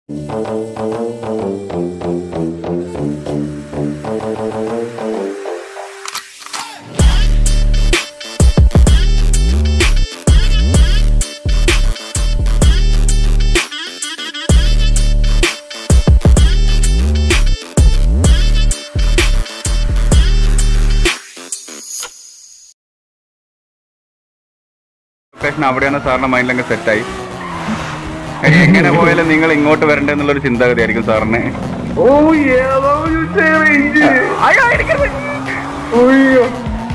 Location അവിടെയാണ് സാറിന്റെ മൈൻഡിലങ്ങ് സെറ്റായി എങ്ങനെ പോയാലും നിങ്ങൾ ഇങ്ങോട്ട് വരണ്ടേ എന്നുള്ളൊരു ചിന്താഗതി ആയിരിക്കും സാറിന് ഓ ഏതോ ഒരു റേഞ്ച് അയ്യോ എനിക്കത് അയ്യോ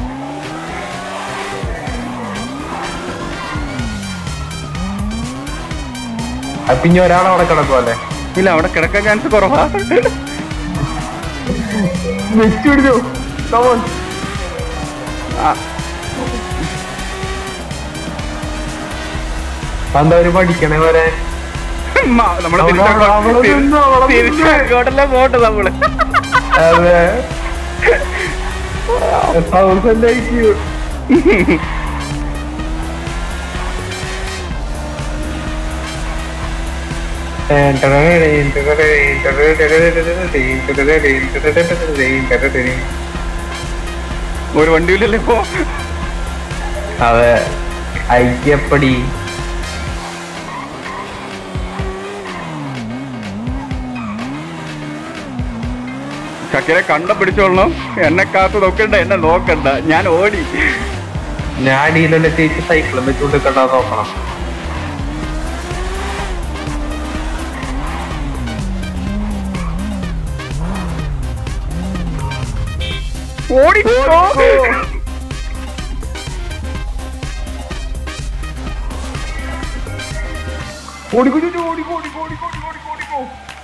അപ്പൊ ഇനി ഒരാൾ അവിടെ കിടക്കുമല്ലേ ഇല്ല അവിടെ കിടക്കാൻ ചാൻസ് കുറവാ വെച്ചുപിടിച്ചു കമോൺ എന്താ ഒരു പഠിക്കണേ വരാൻ മ- നമ്മള് അവിടെ- തിരിച്ചങ്ങോട്ട് അവിടെ തിരി- നിന്ന് അവിടെ നിന്ന്. തിരിച്ചങ്ങോട്ടല്ല പോട്ടെ നമ്മള് അതെ തൗസൻഡ് ഐക്യു ഒരു വണ്ടിയിലല്ലേ ഇപ്പോ അതെ ഐക്യപ്പടി ചക്കരെ കണ്ട പിടിച്ചോളണം എന്നെ കാത്തു നോക്കണ്ട എന്നെ നോക്കണ്ട ഞാൻ ഓടി ഞാൻ അടിയിലല്ലേ തേച്ച് സൈക്കിളും വെച്ചുകൊണ്ട് കണ്ടാ നോക്കണം ഓടിക്കോ ഓടിക്കോ ഓടിക്കോ ഓടിക്കോ ഓടിക്കോ ഓടിക്കോ ഓടിക്കോ ഓടിക്കോ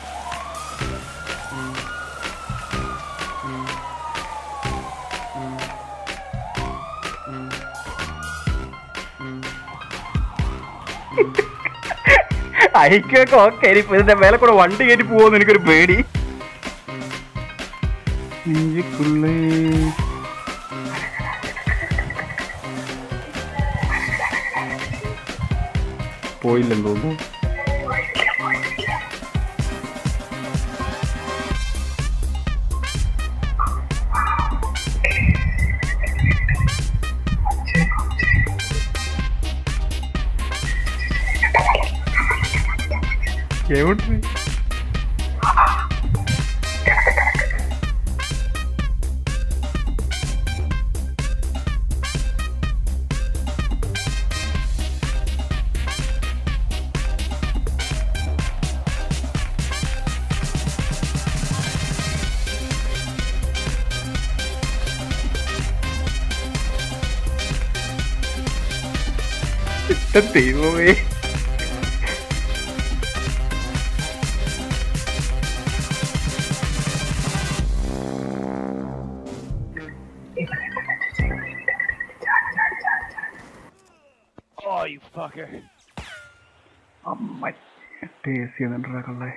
ഐക്കൊക്കെ ഓക്കെ ഇനിയിപ്പോ ഇതിന്റെ മേലെ കൂടെ വണ്ടി കയറ്റി പോവെന്ന് എനിക്കൊരു പേടി നെഞ്ചിക്കുള്ളേ പോയില്ലെന്ന് തോന്നുന്നു എവിടെ ദൈവമേ അമ്മ ടേസ്റ്റ് ചെയ്യുന്നുണ്ടാ കള്ളേ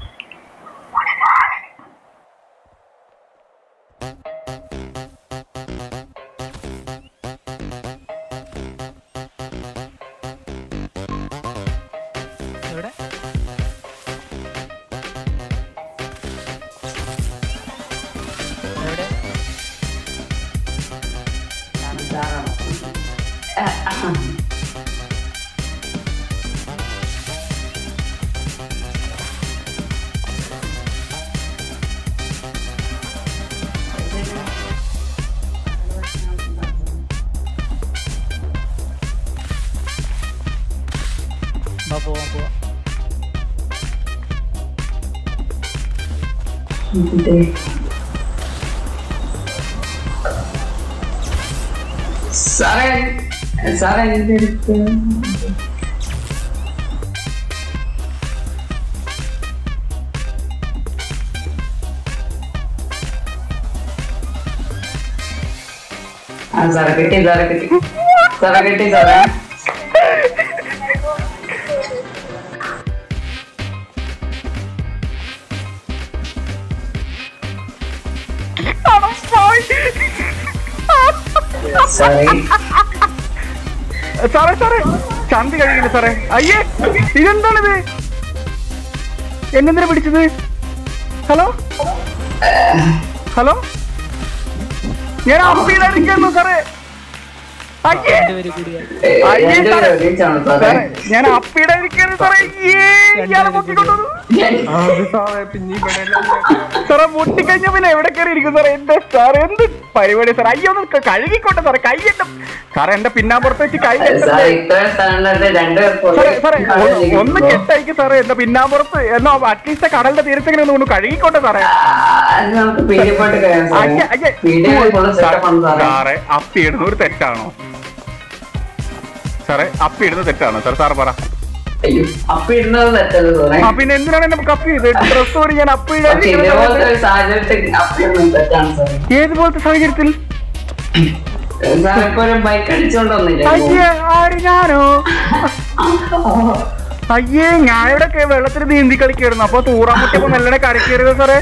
എവിടെ എവിടെ വാ പോവാം പോവാം സാറേ സാറേ എന്റെ അടുത്ത് ആ സാറേ കിട്ടി സാറേ കിട്ടി സാറേ കിട്ടി സാറേ സോറി സാറേ സാറേ ചന്തി കഴിയില്ല സാറേ അയ്യേ ഇതെന്താണിത് എന്നെന്തിനാ പിടിച്ചത് ഹലോ ഹലോ ഞാൻ അപ്പീലായിരിക്കുന്നു സാറേ അയ്യേ രണ്ടുപേരും കൂടിയാ അയ്യേ രണ്ടുപേരും സാറേ. ഒരുമിച്ചാണോ സാറേ സാറേ ഞാൻ അപ്പീലായിരിക്കുന്നു സാറേ അയ്യേ ഇയാളെ പൊക്കിക്കൊണ്ടുവന്നു ആ, അത് സാറേ പിന്നെ ഇവിടെ സാറേ മുട്ടിക്കഴിഞ്ഞ പിന്നെ എവിടെ കയറി ഇരിക്കും സാറേ എന്റെ സാറേ എന്ത് പരിപാടി സാറേ അയ്യോ ഒന്ന് ക- കഴുകിക്കോട്ടെ സാറേ കൈ എന്റെ സാറേ എന്റെ പിന്നാമ്പുറത്ത് വെച്ച് കൈ എന്റെ സാർ ഇത്രയും സ്ഥലത്ത് രണ്ടുപേർക്കും സാറേ സാറേ ഒന്ന് ഒന്ന് കെട്ടയക്ക് സാറേ എന്റെ പിന്നാമ്പുറത്ത് എന്നോ അറ്റ്ലീസ്റ്റ് കടലിന്റെ തീരത്തെങ്ങനെ ഒന്ന് കൊണ്ട് കഴുകിക്കോട്ടെ സാറേ അത് നമുക്ക് പീഡിയപ്പാട്ട് കഴിയാം അയ്യ, അയ്യ. സാറേ പീഡിയ ഫുള്ള് സെറ്റപ്പ് ആണ് സാറേ സാറേ അപ്പി ഇടുന്ന ഒരു തെറ്റാണോ സാറേ അപ്പി ഇടുന്നത് തെറ്റാണോ സാർ സാർ പറ അയ്യോ അപ്പൊ ഇടുന്നത് തെറ്റല്ല സാറേ ആ പിന്നെ എന്തിനാണ് എന്നെ കപ്പി ചെയ്ത് ഡ്രസ് കൂടി ഞാൻ അപ്പി പക്ഷെ ഇതേപോലത്തെ ഒരു സാഹചര്യത്തിൽ അപ്പൊ ഇടുന്നത് തെറ്റാണ് സാറേ ഏതുപോലത്തെ സാഹചര്യത്തിൽ സാർ ഇപ്പൊ ഒരു ബൈക്ക് അടിച്ചോണ്ട് വന്നില്ലേ അയ്യേ ആര് ഞാനോ അയ്യേ ഞാൻ ഇവിടെ കേ- വെള്ളത്തിൽ നീന്തി കളിക്കായിരുന്നു അപ്പൊ തൂറാൻ മുട്ടിയപ്പോ മെല്ലനെ കരക്കരുത് സാറേ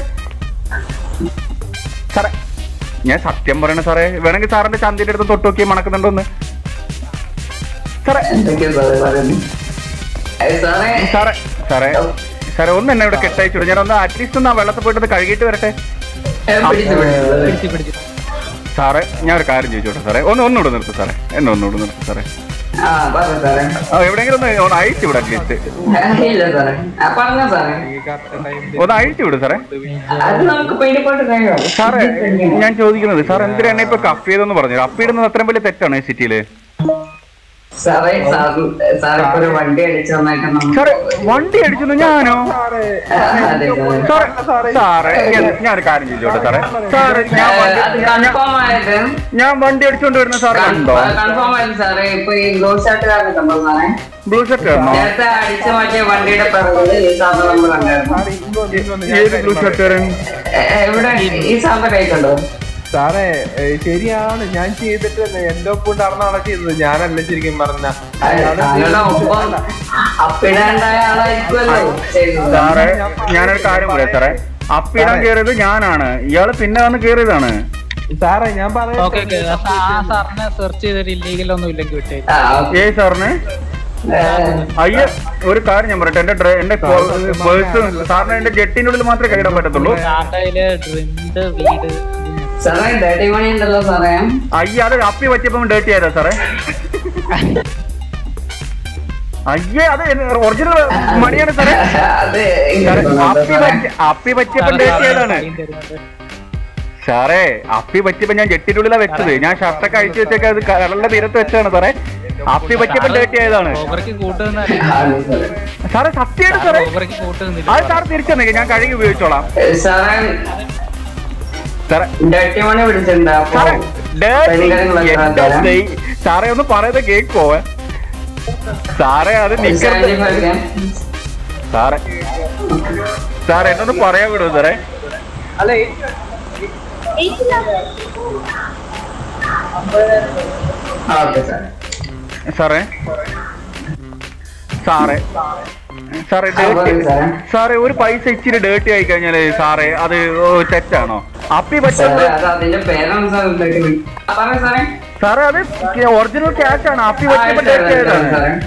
സാറേ ഞാൻ സത്യം പറയണ സാറേ വേണമെങ്കിൽ സാറിന്റെ ചന്തിന്റെ അടുത്ത് തൊട്ട് നോക്കി മണക്കുന്നുണ്ടോന്ന് സാറേ എന്തൊക്കെയാ സാറേ പറയുന്നത് ഏ, സാറേ സാറേ സാറേ സാറേ ഒന്ന് എന്നെ ഇവിടെ കെട്ടയച്ചു ഞാൻ ഒന്ന് അറ്റ്ലീസ്റ്റ് ഒന്ന് ആ വെള്ളത്തിൽ പോയിട്ട് ഒന്ന് കഴുകിയിട്ട് വരട്ടെ ഏ, പിടിച്ചു പിടിച്ചു സാറേ. പിടിച്ച് പിടിച്ച് സാറേ ഞാൻ ഒരു കാര്യം ചോദിച്ചോട്ടെ സാറേ ഒന്ന് ഒന്നുകൂടെ നിർത്ത് സാറേ എന്നെ ഒന്നുകൂടെ നിർത്ത് സാറേ ആ പറഞ്ഞു സാറേ ആ എവിടെയെങ്കിലും ഒന്ന് ഒന്ന് അഴിച്ചു വിട് അറ്റ്ലീസ്റ്റ് ഏ, ഇല്ല സാറേ ആ പറഞ്ഞ സാറേ ഒന്ന് അഴിച്ചു വിട് സാറേ അത് നമുക്ക് പീഡിയപ്പാട്ട് കഴിയാം സാറേ ഞാൻ ചോദിക്കുന്നത് സാർ എന്തിനാണ് ഇപ്പൊ കപ്പ് ചെയ്തെന്ന് പറഞ്ഞു കപ്പ് ഇടുന്നത് അത്രയും വലിയ തെറ്റാണ് ഈ സിറ്റിയില് സാറേ സാർ സാർ ഇപ്പൊ ഒരു വണ്ടി അടിച്ചു വന്നേക്കാൻ നമുക്ക് സാറേ വണ്ടി അടിച്ചു ഞാനോ ആ, അതെ സാറേ സാറേ സാറേ ഞാൻ- ഞാനൊരു കാര്യം ചോദിച്ചോട്ടെ സാറേ സാറേ ഞാൻ ഏ, വണ്ടി അത് കൺഫേം ആയത് ഞാൻ വണ്ടി അടിച്ചോണ്ട് വരുന്ന സാറ് കണ്ടോ കൺഫേം ആയത് സാറേ ഇപ്പൊ ഈ ബ്ലൂ ഷർട്ട് കണ്ടോ സാറേ ബ്ലൂ ഷർട്ട് ആയിരുന്നോ നേരത്തെ അടിച്ചു മാറ്റിയ വണ്ടിയുടെ പിറകില് ഈ സാധനം നമ്മൾ കണ്ടായിരുന്നു ഏത് ബ്ലൂ ഷർട്ടുകാരൻ ഏ, എവിടെ ഈ സാധനം കൈ കണ്ടോ സാറേ ഏ, ശരിയാണ് ഞാൻ ചെയ്തിട്ട് തന്നെ എന്റെ ഒപ്പം നടന്നാണ് ചെയ്തത് ഞാനല്ല ശരിക്കും പറഞ്ഞ താങ്കളുടെ ഒപ്പം അപ്പിടാണ്ടായ ആളായിരിക്കുമല്ലോ ചെയ്തത് സാറേ ഞാനൊരു കാര്യം പറയാം സാറേ അപ്പിടാൻ കയറിയത് ഞാനാണ് ഇയാള് പിന്നെ വന്ന് കയറിയതാണ് സാറേ ഞാൻ പറയാം ഓക്കെ ഓക്കെ ആ സാറിനെ സെർച്ച് ചെയ്തിട്ട് ഇല്ലീഗൽ ഒന്നും ഇല്ലെങ്കിൽ വിട്ടേ ആ, ഓക്കേ. ഏ സാറിന് ഏ, അയ്യ ഒരു കാര്യം ഞാൻ പറയട്ടെ എന്റെ ഡ്ര- എന്റെ പേഴ്സ് സാറിന് എന്റെ ജെട്ടിന്റെ ഉള്ളിൽ മാത്രമേ കൈയിടാൻ പറ്റത്തുള്ളൂ ടാറ്റയില് ഡ്രിന്റ് വീട് സാറേ ഡേട്ടി മണി ഉണ്ടല്ലോ സാറേ അയ്യ അത് അപ്പി പറ്റിയപ്പോ ഡേറ്റ് ചെയ്താ സാറേ അയ്യേ അത് ഒറിജിനൽ മണിയാണ് സാറേ അത് സാറേ, ഇങ്ങോട്ട് അപ്പി സാറേ. പറ്റി അപ്പി പറ്റിയപ്പോ ഡേറ്റ് ചെയ്താണ് സാറേ അപ്പി പറ്റിയപ്പോ ഞാൻ ജെട്ടിന്റെ ഉള്ളിലാ വെച്ചത് ഞാൻ ഷർട്ടൊക്കെ അഴിച്ചു വെച്ചേക്ക് അത് കടലിന്റെ തീരത്ത് വെച്ചാണ് സാറേ അപ്പി പറ്റിയപ്പോ ഡേറ്റ് ചെയ്താണ് ഓവർക്ക് കൂട്ടുന്ന ആണ് സാറേ. സാറേ സത്യമായിട്ട് സാറേ ഓവർക്ക് കൂട്ടുന്നില്ല അത് സാർ തിരിച്ചു തന്നെ ഞാൻ കഴുകി ഉപയോഗിച്ചോളാം ഏ, സാറേ സാറേ ഡേട്ടി മണി പിടിച്ചിട്ടുണ്ട് അപ്പൊ സാറേ ഡേറ്റ് പെണ്ണുങ്ങളെ എന്റെ സാറേ. ദൈ- സാറേ ഒന്ന് പറയുന്നത് കേക്കോ സാറേ അത് നിക്കരുത് സാൻഡി ഫാൽക്കൻ. സാറേ സാറേ എന്നൊന്ന് പറയാൻ വിടുമോ സാറേ അല്ലെ ആ, ഓക്കേ സാറേ സാറേ സാറേ സാറേ ആ, പറയൂ ഡേറ്റ് സാറേ സാറേ ഒരു പൈസ ഇച്ചിരി ഡേട്ടി ആയി കഴിഞ്ഞാല് സാറേ അത് ഓ, തെറ്റാണോ അപ്പി സാറേ പറ്റുന്നത് അത് അതിന്റെ പേരാണ് സാർ ഡേട്ടി മണി ആ, പറയൂ സാറേ സാറേ അത് ഒറിജിനൽ ക്യാഷ് ആണ് അപ്പി ആ, പറ്റിയപ്പോ ഇട്ടു ഡേറ്റ് തരാം, ചെയ്തതാണ് സാറേ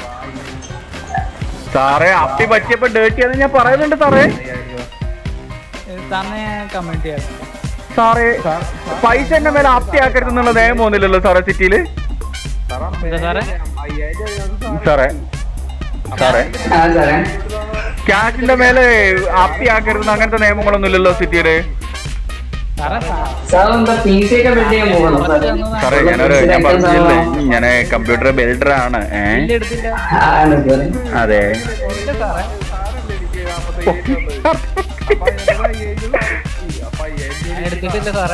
സാറേ അപ്പി പറ്റിയപ്പോ ഡേറ്റ് ചെയ്തെന്ന് ഞാൻ പറയുന്നുണ്ട് സാറേ സാറിനെ കമന്റ് ചെയ്യാം സാറേ പൈസ എന്റെ മേലെ അപ്പി ആക്കരുത് എന്നുള്ള നിയമം ഒന്നുമില്ലല്ലോ സാറേ സിറ്റിയില് എന്താ സാറേ സാറേ സാറേ ആ സാറേ ക്യാഷിന്റെ മേലെ അപ്പി ആക്കരുത് അങ്ങനത്തെ നിയമങ്ങളൊന്നും ഇല്ലല്ലോ സിറ്റിയില് സാറേ സാർ എന്താ പി സി ഒക്കെ ബിൽഡ് ചെയ്യാൻ പോകണം സാറേ സാറേ ഞാനൊരു ഞാൻ പറഞ്ഞില്ലേ ഞാൻ കമ്പ്യൂട്ടർ ബിൽഡർ ആണ് ഏ ഇല്ല എടുത്തില്ല ആണ് സാറേ അതെ ഇല്ല സാറേ ഞാൻ എടുത്തിട്ടില്ല സാറേ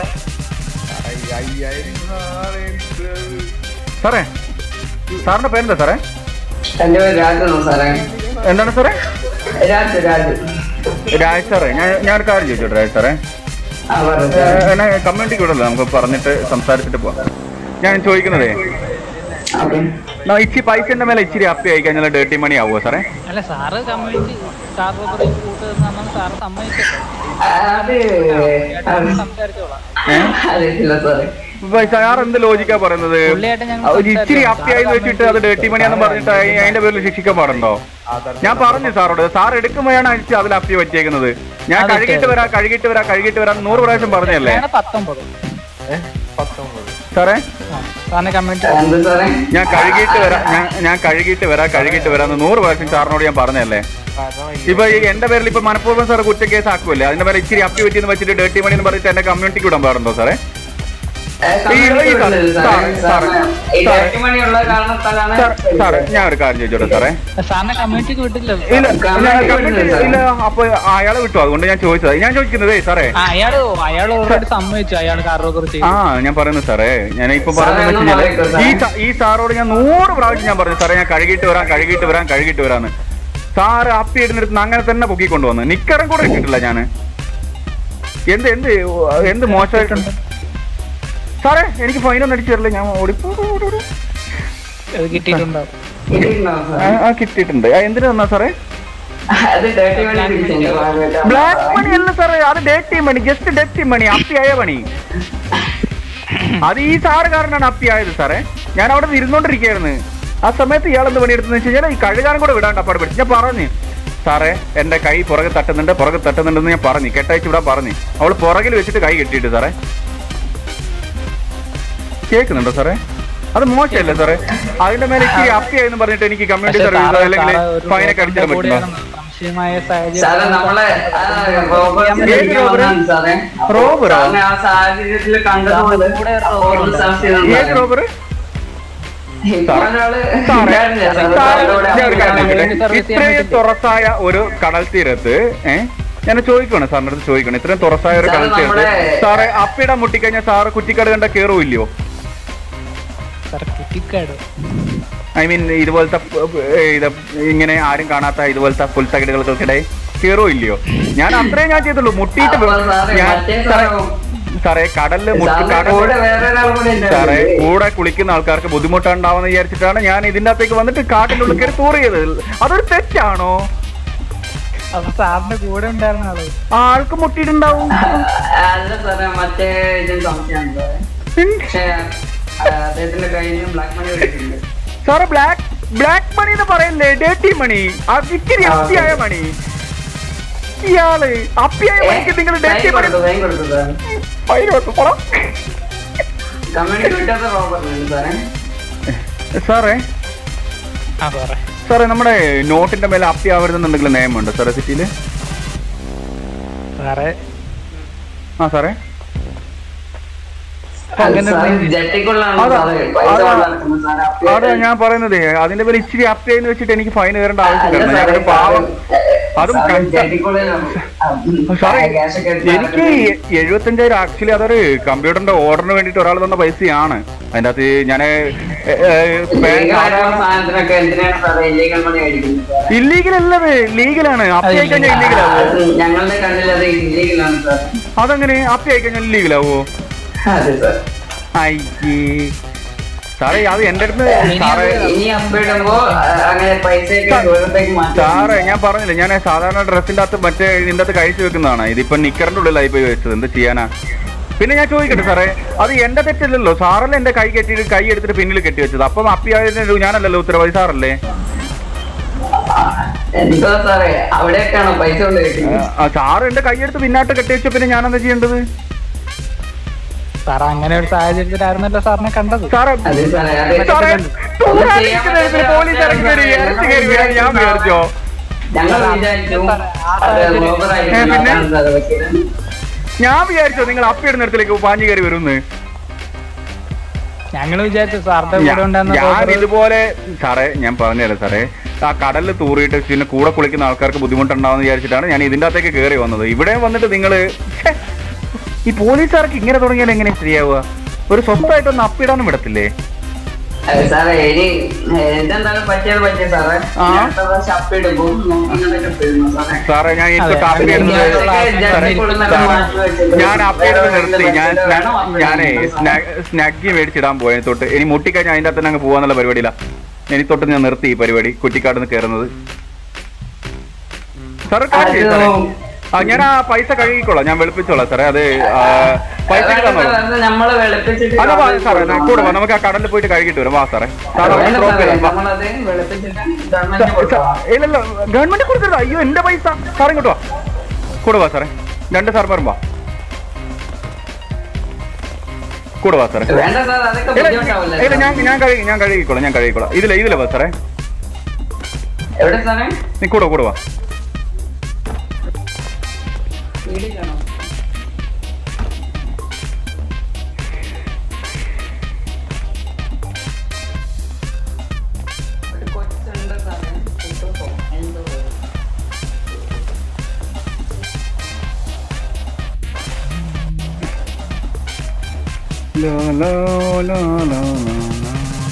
സാറേ സാറിന്റെ പേരെന്താ സാറേ എന്റെ പേര് രാജാണോ സാറേ എന്താണ് സാറേ രാജ് രാജ് രാജ് സാറേ ഞാൻ ഞാൻ ഒരു കാര്യം ചോദിച്ചോട്ടെ രാജ് സാറേ ആ പറയൂ ഏ, സാറേ എന്നെ കമ്മ്യൂണിറ്റിക്ക് വിടല്ലോ നമുക്ക് പറഞ്ഞിട്ട് സംസാരിച്ചിട്ട് പോവാം ഞാൻ ചോദിക്കുന്നതേ ഓക്കെ നാ ഇച്ചി പൈസ എന്റെ മേലെ ഇച്ചിരി അപ്പി ആയി കഴിഞ്ഞാൽ ഡേർട്ടി മണി ആവുമോ സാറേ അല്ല സാറ് കമ്മ്യൂണിറ്റി സ്റ്റാർ റോബറി കൂട്ടുന്ന സാറ് സമ്മതിച്ചോ അത് അത് സംസാരിച്ചോളാം ഏ? അറിയത്തില്ല സാറേ സാർ എന്ത് ലോജിക്കാ പറയുന്നത് പുള്ളിയായിട്ട് ഞങ്ങൾ ഒരു ഇച്ചിരി അപ്പിയായി വെച്ചിട്ട് അത് ഡേട്ടി മണിയാന്ന് പറഞ്ഞിട്ട് അയി- അതിന്റെ പേരിൽ ശിക്ഷിക്കാൻ പാടുണ്ടോ ഞാൻ പറഞ്ഞു സാറോട് സാർ എടുക്കുമ്പോഴാണ് അടിച്ച് അതിൽ അപ്പി വെച്ചേക്കുന്നത് ഞാൻ അതെ, കഴുകിട്ട് വരാം കഴുകിട്ട് വരാം കഴുകിട്ട് വരാം നൂറ് പ്രാവശ്യം പറഞ്ഞല്ലേ ഞങ്ങളുടെ പത്തൊമ്പത് പത്തൊമ്പത് സാറേ ആ, സാറിന് കമ്മ്യൂണിറ്റി എന്ത് സാറേ ഞാൻ കഴുകിയിട്ട് വരാം ഞാൻ ഞാൻ കഴുകിയിട്ട് വരാം കഴുകിയിട്ട് വരാം എന്ന് നൂറ് പ്രാവശ്യം സാറിനോട് ഞാൻ പറഞ്ഞല്ലേ കാരണം ഇപ്പൊ ഈ എന്റെ പേരിൽ ഇപ്പൊ മനഃപൂർവ്വം സാർ കുറ്റ കേസ് ആക്കുമല്ലേ അതിന്റെ പേര് ഇച്ചിരി അപ്പി വെച്ചെന്ന് വെച്ചിട്ട് ഡേട്ടി മണി എന്ന് പറഞ്ഞിട്ട് എന്റെ കമ്മ്യൂണിറ്റിക്ക് വിടാൻ പാടുണ്ടോ സാറേ ഏ, ഈ- ഈ കമ്മ്യൂണിറ്റി സാറേ, ഉള്ളത് സാറേ. സാറേ, സാറിന് ഈ സാറേ. ഡേറ്റ് മണിയുള്ള കാരണത്താലാണ് സാർ സാറേ ഞാൻ ഒരു കാര്യം ചോദിച്ചോട്ടെ സാറേ സാറിനെ കമ്മ്യൂണിറ്റിക്ക് വിട്ടില്ല ഇല്ല കമ്മ്യൂണിറ്റി ഞാൻ കമ്മ്യൂണിറ്റി വിട്ടില്ല, സാറേ. ഇല്ല അപ്പൊ അയാളെ വിട്ടു അതുകൊണ്ട് ഞാൻ ചോദിച്ചത് ഞാൻ ചോദിക്കുന്നതേ സാറേ ആ, അയാള് അയാൾ ഓൾറെഡി സമ്മതിച്ചു അയാൾ കാർ കുറിച്ച് ആ ഞാൻ പറയുന്നു സാറേ ഞാൻ ഇപ്പൊ സാറേ, പറയുന്നത് ഒന്ന് വെച്ചാല് മാറിക്കോ, ഈ സ- ഈ സാറോട് ഞാൻ നൂറ് പ്രാവശ്യം ഞാൻ പറഞ്ഞു സാറേ ഞാൻ കഴുകിയിട്ട് വരാം കഴുകിയിട്ട് വരാം കഴുകിയിട്ട് വരാന്ന് സാറ് അപ്പി ഇടുന്നിടത്ത് അങ്ങനെ തന്നെ പൊക്കിക്കൊണ്ടുവന്ന് നിക്കറും കൂടെ ഇട്ടിട്ടില്ല ഞാന് എന്ത് എന്ത് എന്ത് മോശമായിട്ടുണ്ട് സാറേ എനിക്ക് ഫൈനൊന്നും അടിച്ചു തരില്ല ഞാൻ ഓടിപ്പോ അത് കിട്ടിയിട്ടുണ്ടാവും കിട്ടിയിട്ടുണ്ടാവും ആ, സാറേ. ആ കിട്ടിയിട്ടുണ്ട് ആ, എന്തിനു തന്നാ സാറേ അത് ഡേറ്റ് മണി തിരിച്ചുണ്ട് സാറേ. ബ്ലാക്ക് മണി അല്ല സാറേ അത് ഡേറ്റി മണി ജസ്റ്റ് ഡേറ്റി മണി അപ്പിയായ പണി അത് ഈ സാറ് കാരണമാണ് അപ്പിയായത് സാറേ ഞാൻ അവിടെ ഇരുന്നോണ്ടിരിക്കുകയായിരുന്നു ആ സമയത്ത് ഇയാൾ എന്ത് പണിയെടുത്തെന്ന് വെച്ച് കഴിഞ്ഞാൽ ഈ കഴുകാനും കൂടെ വിടാണ്ട് അപ്പാട് പിടിച്ച് ഞാൻ പറഞ്ഞു സാറേ എന്റെ കൈ പുറകെ തട്ടുന്നുണ്ട് പുറകെ തട്ടുന്നുണ്ടെന്ന് ഞാൻ പറഞ്ഞു കെട്ടയച്ച് വിടാൻ പറഞ്ഞു അവൾ പുറകിൽ വെച്ചിട്ട് കൈ കെട്ടിയിട്ട് സാറേ കേൾക്കുന്നുണ്ടോ സാറേ അത് മോശമല്ലേ സാറേ അതിന്റെ മേലെ ഇച്ചിരി അപ്പിയായെന്ന് പറഞ്ഞിട്ട് എനിക്ക് കമ്മ്യൂണിറ്റി പക്ഷേ സർവീസ് സാറ് അല്ലെങ്കിൽ സാറ് ഒരു ഫൈനൊക്കെ അടിച്ചിടാൻ പറ്റുമോ കൂടെയാണ് സംശയമായ സാറേ സാഹചര്യം നമ്മളെ ആ, റോബർട്ടിനെ ഏത് വിളിക്കാൻ റോബറ്? വന്നതാണ് സാറേ. അപ്പോ റോബറോ? സാറിനെ ആ സാഹചര്യത്തിൽ കണ്ടതുകൊണ്ട് കൂടെ ഒരു അപ്പോൾ ഒന്ന് റോബറുണ്ട്. സംശയം ഏത് ഉണ്ടായിരുന്നു. റോബർ ഇപ്പൊ ഒരാള് സാറേ, ഉണ്ടായിരുന്നില്ല സാറേ. സാറേ, സാറിന്റെ കൂടെ ഞാൻ ഒരു കാര്യം അഭിപ്രായം ചോദിക്കട്ടെ? സർവീസ് ചെയ്യാൻ ഇത്രയും പറ്റില്ല. തുറസായ ഒരു കടൽ തീരത്ത് ഏഹ് ഞാൻ ചോദിക്കണം സാറിന്റെ അടുത്ത് ചോദിക്കണം ഇത്രയും തുറസായ ഒരു സാറ് കടൽ തീരത്ത് നമ്മുടെ- സാറ് അപ്പിടാൻ മുട്ടിക്കഴിഞ്ഞാൽ സാറ് കുറ്റിക്കാട് കണ്ട കേറോ ഇല്ലയോ സാർ കിട്ടിക്കാട് ഐ മീൻ ഇതുപോലത്തെ ഏ, ഇത് ഇങ്ങനെ ആരും കാണാത്ത ഇതുപോലത്തെ ഫുൾ സൈഡുകൾക്കിടെ കേറോ ഇല്ലയോ ഞാൻ അത്രേ ഞാൻ ചെയ്തുള്ളൂ മുട്ടിയിട്ട് അപ്പോൾ സാറേ, ഞാൻ മറ്റേ സാറേ സാറേ- സാറേ കടലില് മുട്ടി സാറിന്റെ കടൽ കൂടെ വേറെ ഒരാൾ കൂടെ സാറേ ഉണ്ടായിരുന്നു. കൂടെ കുളിക്കുന്ന ആൾക്കാർക്ക് ബുദ്ധിമുട്ടുണ്ടാവുമെന്ന് വിചാരിച്ചിട്ടാണ് ഞാൻ ഇതിന്റെ അകത്തേക്ക് വന്നിട്ട് കാട്ടിന്റെ ഉള്ളിൽ കയറി തൂറിയത് അതൊരു തെറ്റാണോ അപ്പൊ സാറിന്റെ കൂടെ ഉണ്ടായിരുന്ന ആള് ആ ആൾക്ക് മുട്ടിയിട്ടുണ്ടാവും അല്ല സാറേ മറ്റേ ഇതിന് സംശയമുണ്ട് സാറേ. പക്ഷേ ആ, അദ്ദേഹത്തിന്റെ കയ്യിൽ നിന്ന് ബ്ലാക്ക് മണി കിട്ടിയിട്ടുണ്ട് സാറ് ബ്ലാക്ക് ബ്ലാക്ക് മണി എന്ന് പറയല്ലേ ഡേറ്റി മണി ആ ഇത്തിരി ആ, അപ്പിയായ മണി ഇയാള് അപ്പിയായ മണിക്ക് നിങ്ങൾ ഡേറ്റി മണി സൈൻ കൊടുത്തു സാർ ഫൈൻ കൊടുത്തു പോടാ. കമ്മ്യൂണിറ്റി വിട്ടാത്ത റോബർട്ടുണ്ട് സാറേ സാറേ ആ സാറേ സാറേ നമ്മുടെ നോട്ടിന്റെ മേലെ അപ്പി ആവരുതെന്നുണ്ടെങ്കിൽ നിയമമുണ്ട് സാറേ സിറ്റിയില് സാറേ ആ സാറേ അങ്ങനെ സാർ ജെട്ടിക്കുള്ളാണ് അതാ, സാറേ പൈസ അതാ. കൊണ്ടാക്കുന്നത് സാറേ അപ്പി അതാ ഞാൻ പറയുന്നത് അതിന്റെ പേര് ഇച്ചിരി അപ്പിയെന്ന് വെച്ചിട്ട് എനിക്ക് ഫൈൻ കയറേണ്ട അല്ല ആവശ്യമില്ല സാറേ, ഞാനൊരു പാവം അതും സാറേ, കണ്ട- ജെട്ടിക്കുള്ളിലാണ്. സാറേ ക്യാഷ് ഒക്കെ എടുത്ത് എനിക്ക് എഴുപത്തഞ്ചായിരം ആക്ച്വലി അതൊരു കമ്പ്യൂട്ടറിന്റെ ഓർഡറിന് വേണ്ടിട്ട് ഒരാൾ തന്ന പൈസയാണ് അതിന്റെ അകത്ത് ഞാൻ ലീഗലായിട്ടുള്ള സാധനത്തിനൊക്കെ എന്തിനാണ് സാറേ ഇല്ലീഗൽ മണി മേടിക്കുന്നത് സാറേ? ഇല്ലീഗൽ അല്ലത് ലീഗലാണ് അപ്പി ആയി കഴിഞ്ഞാൽ ഇല്ലീഗലാവോ അത് ഞങ്ങളുടെ കണ്ണിൽ അത് ഇല്ലീഗലാണ് സാർ അതെങ്ങനെ അപ്പി ആയി കഴിഞ്ഞാൽ ഇല്ലീഗലാവോ അതെ സാർ അയ്യേ സാറേ അത് എന്റെ അടുത്ത് സാറേ ഇനി അപ്പിടുമ്പോ ആ, അങ്ങനെ പൈസയൊക്കെ ദൂരത്തേക്ക് മാറ്റാം സാറേ ഞാൻ പറഞ്ഞില്ല ഞാൻ സാധാരണ ഡ്രസ്സിന്റെ അകത്ത് മറ്റേ ഇതിന്റെ അകത്ത് കഴിച്ചു വെക്കുന്നതാണ് ഇതിപ്പോ നിക്കറിന്റെ ഉള്ളിലായി പോയി വെച്ചത് എന്ത് ചെയ്യാനാ പിന്നെ ഞാൻ ചോദിക്കട്ടെ സാറേ അത് എന്റെ തെറ്റല്ലല്ലോ സാറല്ലേ എന്റെ കൈ കെട്ടിയിട്ട് കൈ എടുത്തിട്ട് പിന്നിൽ കെട്ടി വെച്ചത് അപ്പം അപ്പിയായതിന് ഞാനല്ലല്ലോ ഉത്തരവാദി സാറല്ലേ എന്തോ സാറേ അവിടെയൊക്കെയാണോ പൈസ കൊണ്ട് കിട്ടുന്നത് ആ, സാറ് എന്റെ കൈ എടുത്ത് പിന്നാട്ട് കെട്ടി വെച്ച പിന്നെ ഞാൻ എന്താ ചെയ്യേണ്ടത് സാർ അങ്ങനെ ഒരു സാഹചര്യത്തിലായിരുന്നല്ലോ സാറിനെ കണ്ടത് സാറേ അതെ സാറേ അതെ സാറേ ഒന്നും ചെയ്യാൻ തൂറാനിരിക്കുന്നതിന് പോലീസ് ഇറങ്ങി വരും ഇറച്ചി കയറി വരാൻ ഞാൻ വിചാരിച്ചോ ഞങ്ങൾ വിചാരിച്ചു അത് ഏ, റോബറായിട്ട് പിന്നെ? നടത്താൻ സാറേ പറ്റിയത് ഞാൻ വിചാരിച്ചോ നിങ്ങൾ അപ്പിയിടുന്നിടത്തിലേക്ക് പാഞ്ഞു കയറി വരുമെന്ന് ഞങ്ങൾ വിചാരിച്ചു സാറിന്റെ കൂടെ ഞാൻ ഉണ്ടായിരുന്ന ഞാൻ റോബർ ഇതുപോലെ സാറേ ഞാൻ പറഞ്ഞുതരാം സാറേ ആ കടലിൽ തൂറിയിട്ട് പിന്നെ കൂടെ കുളിക്കുന്ന ആൾക്കാർക്ക് ബുദ്ധിമുട്ടുണ്ടാവും വിചാരിച്ചിട്ടാണ് ഞാൻ ഇതിന്റെ അകത്തേക്ക് കയറി വന്നത് ഇവിടെ വന്നിട്ട് നിങ്ങള് ഛെ, ഈ പോലീസുകാർക്ക് ഇങ്ങനെ തുടങ്ങിയാൽ എങ്ങനെ ശരിയാവുക ഒരു സ്വന്തമായിട്ടൊന്ന് അപ്പിടാനും വിടത്തില്ലേ അതെ സാറേ ഇനി എന്തെന്തായാലും പറ്റിയത് പറ്റിയ സാറേ ആ. ഇനി അടുത്ത പ്രാവശ്യം അപ്പിടുമ്പോ നോക്കുന്നതൊക്കെ പെടുന്നു സാറേ സാറേ ഞാൻ ഇപ്പൊ അതെ, കാപ്പി അതെ, ഇടുന്നത് ഞാൻ- സാറേ, ജനലിക്കുള്ളിൽ സാറേ, മാറ്റി വെച്ചിട്ട് ഞാൻ അപ്പിടുന്നത് നിർത്തി ഞാൻ വേറെ ഞാൻ- വേണം ഞാനേ അപ്പിടാൻ. സ്നാഗി മേടിച്ചിടാൻ പോയ തൊട്ട് ഇനി മുട്ടിക്കഴിഞ്ഞാൽ അതിന്റെ അകത്ത് തന്നെ അങ്ങ് പോവാന്നുള്ള പരിപാടിയില്ല ഇനി തൊട്ട് ഞാൻ നിർത്തി ഈ പരിപാടി കുറ്റിക്കാട് നിന്ന് കയറുന്നത് സാറ് കാര്യം ചെയ്യ് സാറേ. ആ ഞാൻ ആ പൈസ കഴുകിക്കോളാം ഞാൻ വെളുപ്പിച്ചോളാം സാറേ അത് ആ, പൈസ വേണ്ട തന്നോളൂ സാറേ, അത് നമ്മള് വെളുപ്പിച്ചിട്ട് അത് വാ സാറേ ഞാൻ കൂടെ വാ നമുക്ക് ആ കടലിൽ പോയിട്ട് കഴുകിട്ട് വരാം വാ സാറേ സാർ അവിടെ വേണ്ട ഡ്രോപ്പ് സാറേ, ചെയ്താൽ വാ. നമ്മളത് വെളുപ്പിച്ചിട്ട് ഗവൺമെന്റ് കൊടുക്കാം ഇല്ലല്ലോ ഗവൺമെന്റ് കൊടുക്കരുത് അയ്യോ എന്റെ പൈസ സാർ ഇങ്ങോട്ട് വാ കൂടെ വാ സാറേ രണ്ട് സാർമാരും വാ കൂടെ വാ സാറേ വേണ്ട സാർ അതൊക്കെ ഇല്ല ബുദ്ധിമുട്ടാവില്ല ഇല്ല ഞാൻ ഞാൻ കഴുകി ഞാൻ കഴുകിക്കോളാം ഞാൻ കഴുകിക്കോളാം ഇതിലെ ഇതിലെ വാ സാറേ എവിടെ സാറേ നീ കൂടെ കൂടെ വാ വീടിലാണോ ഒരു കൊച്ചുണ്ട് സാറേ കൊച്ചു എന്തോ ലാ, ലാ, ലാ, ലാ, ലാ, ലാ.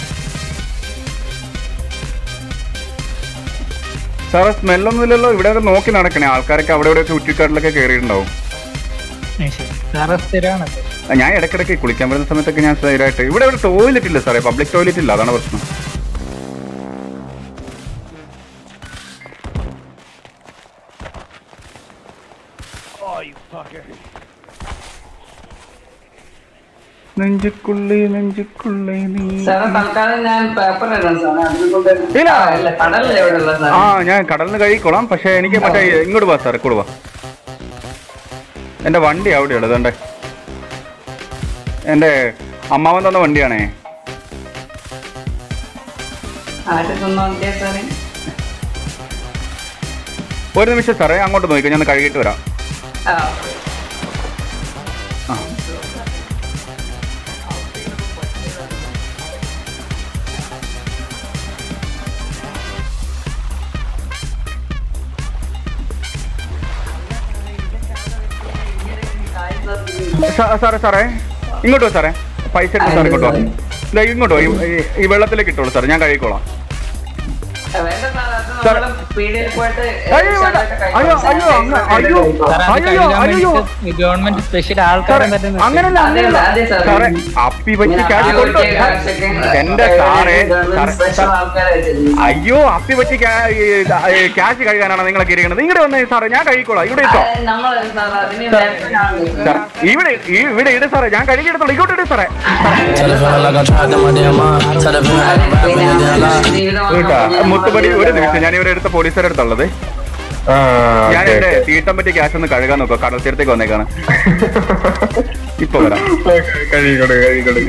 സാറേ സ്മെല്ലൊന്നുമില്ലല്ലോ ഇവിടെ നോക്കി നടക്കണേ ആൾക്കാരൊക്കെ അവിടെ ഇവിടെയൊക്കെ ഉറ്റിക്കാട്ടിലൊക്കെ കയറിയിട്ടുണ്ടാവും സാറ് സ്ഥിരമാണത് ആ, ഞാൻ ഇടയ്ക്കിടയ്ക്ക് കുളിക്കാൻ വരുന്ന സമയത്തൊക്കെ ഞാൻ സ്ഥിരമായിട്ട് ഇവിടെ ഇവിടെ ടോയ്ലറ്റ് ഇല്ല സാറേ പബ്ലിക് ടോയ്ലറ്റ് ഇല്ല അതാണ് പ്രശ്നം നെഞ്ചുക്കുള്ളി നെഞ്ചുക്കുള്ളി നീ സാറേ തൽക്കാലം ഞാൻ പേപ്പർ ഇടാം സാറേ അതുകൊണ്ട് ഇല്ല. ആ, ഇല്ല കടലിൽ എവിടെ ഉള്ള ആ സാറേ ഞാൻ കടലിന് കഴിക്കോളാം പക്ഷെ എനിക്ക് മറ്റേ ഇങ്ങോട്ട് പോവാ സാറേ കൂടെ വാ എന്റെ വണ്ടി അവിടെയുള്ളത് കണ്ടേ എന്റെ അമ്മാവൻ തന്ന വണ്ടിയാണേ ആരുടെ സ്വന്തം വണ്ടിയാ സാറേ ഒരു നിമിഷം സാറേ അങ്ങോട്ട് നോക്കിക്കോ ഞാൻ ഒന്ന് കഴുകിയിട്ട് വരാം ആ ആ. സാ- സാറേ സാറേ ഇങ്ങോട്ട് വാ സാറേ പൈസ എടുത്ത് സാർ ഇങ്ങോട്ട് വാ ദേ ഇങ്ങോട്ട് വാ ഈ- ഈ- ഈ വെള്ളത്തിലേക്ക് ഇട്ടോളൂ സാറേ ഞാൻ കഴുകിക്കോളാം വേണ്ട സാറേ അത് സാറേ. നമ്മള് പീടികയിൽ പോയിട്ട് അയ്യോ വേണ്ട. അയ്യോ അയ്യോ അങ്ങ് അയ്യോ സാറേ അത് അയ്യോ കഴുകാൻ അയ്യോ വേണ്ടിയിട്ട് ഗവൺമെന്റ് സ്പെഷ്യൽ സാറേ ആൾക്കാരെ തന്നെ നിർത്തി. അങ്ങനല്ല അതെ, അങ്ങനല്ല അതെ സാറേ. സാറേ അപ്പി പറ്റി ഇങ്ങനെ ക്യാഷ് ആ കൊണ്ടു ഒറ്റ കാശൊക്കെ എന്റെ സാറേ സാറേ, സ്പെഷ്യൽ ആൾക്കാരായിട്ട് അയ്യോ അപ്പി പറ്റി ക്യാഷ് കഴുകാനാണ് നിങ്ങളൊക്കെ ഇരിക്കുന്നത് ഇങ്ങോട്ട് വന്നേ സാറേ ഞാൻ കഴിക്കോളാം ഇവിടെ ഇട്ടോ നമ്മൾ സാർ അതിന് സാർ, നേരത്തെ ഇവിടെ ഈ- ഇവിടെ ഇട് സാറേ ഞാൻ കഴുകിയെടുത്തോളൂ ഇങ്ങോട്ട് ഇട് സാറേ Tell the feeling like I tried to my damn mind. Tell the feeling like I'm rapping in their line. കേട്ടാ മുത്തുപടി ഒരു നിമിഷം ഞാൻ ഇവരെ അടുത്ത പോലീസുകാരെ അടുത്തുള്ളത് ആ, ഞാൻ ഓക്കേ, എന്റെ ഓക്കേ. തീട്ടം പറ്റിയ ക്യാഷ് ഒന്ന് കഴുകാൻ നോക്കാം കടൽ തീരത്തേക്ക് വന്നേക്കാണ് ഇപ്പൊ വരാം കഴിക്കോട്ടെ കഴിക്കോട്ടെ